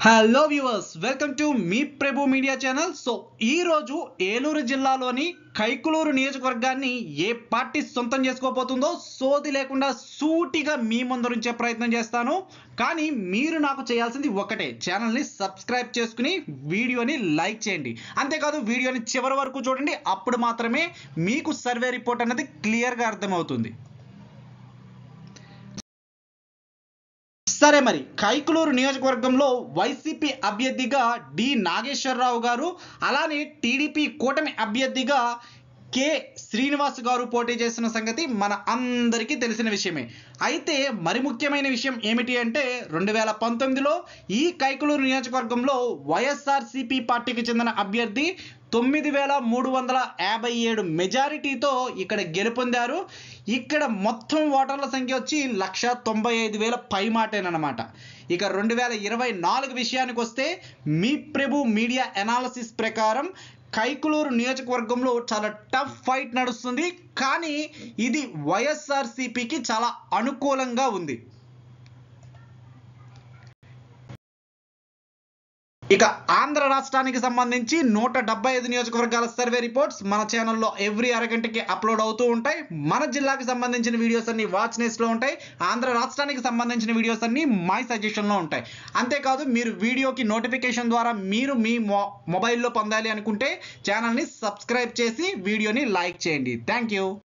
hello viewers welcome to మీ Prabhu media channel so ఈ రోజు ఏలూరు జిల్లాలోని కైకులూరు నియోజకవర్గాన్ని ఏ పార్టీ సొంతం చేసుకోబోతుందో సోది లేకుండా సూటిగా మీ ముందు ఉంచే ప్రయత్నం చేస్తాను కానీ మీరు నాకు చేయాల్సింది ఒకటే ఛానల్ని సబ్స్క్రైబ్ చేసుకుని వీడియోని లైక్ చేయండి అంతేకాదు వీడియోని చివరి వరకు చూడండి అప్పుడు మాత్రమే మీకు సర్వే రిపోర్ట్ అనేది క్లియర్గా అర్థమవుతుంది సరే మరి కైకులూరు నియోజకవర్గంలో వైసీపీ అభ్యర్థిగా డి నాగేశ్వరరావు గారు అలానే టీడీపీ కూటమి అభ్యర్థిగా కె శ్రీనివాస్ గారు పోటీ చేస్తున్న సంగతి మన అందరికీ తెలిసిన విషయమే అయితే మరి ముఖ్యమైన విషయం ఏమిటి అంటే రెండు వేల పంతొమ్మిదిలో ఈ కైకులూరు నియోజకవర్గంలో వైఎస్ఆర్సిపి పార్టీకి చెందిన అభ్యర్థి తొమ్మిది వేల మూడు వందల యాభై ఏడు మెజారిటీతో ఇక్కడ గెలుపొందారు ఇక్కడ మొత్తం ఓటర్ల సంఖ్య వచ్చి లక్ష తొంభై ఐదు వేల పై మాటేనమాట ఇక రెండు వేల ఇరవై నాలుగు విషయానికి వస్తే మీ ప్రభు మీడియా ఎనాలసిస్ ప్రకారం కైకులూరు నియోజకవర్గంలో చాలా టఫ్ ఫైట్ నడుస్తుంది కానీ ఇది వైఎస్ఆర్సిపికి చాలా అనుకూలంగా ఉంది ఇక ఆంధ్ర రాష్ట్రానికి సంబంధించి నూట డెబ్బై ఐదు నియోజకవర్గాల సర్వే రిపోర్ట్స్ మన ఛానల్లో ఎవ్రీ అరగంటకి అప్లోడ్ అవుతూ ఉంటాయి మన జిల్లాకి సంబంధించిన వీడియోస్ అన్ని వాచ్ లో ఉంటాయి ఆంధ్ర రాష్ట్రానికి సంబంధించిన వీడియోస్ అన్ని మై సజెషన్లో ఉంటాయి అంతేకాదు మీరు వీడియోకి నోటిఫికేషన్ ద్వారా మీరు మీ మొ మొబైల్లో పొందాలి అనుకుంటే ఛానల్ని సబ్స్క్రైబ్ చేసి వీడియోని లైక్ చేయండి థ్యాంక్ యూ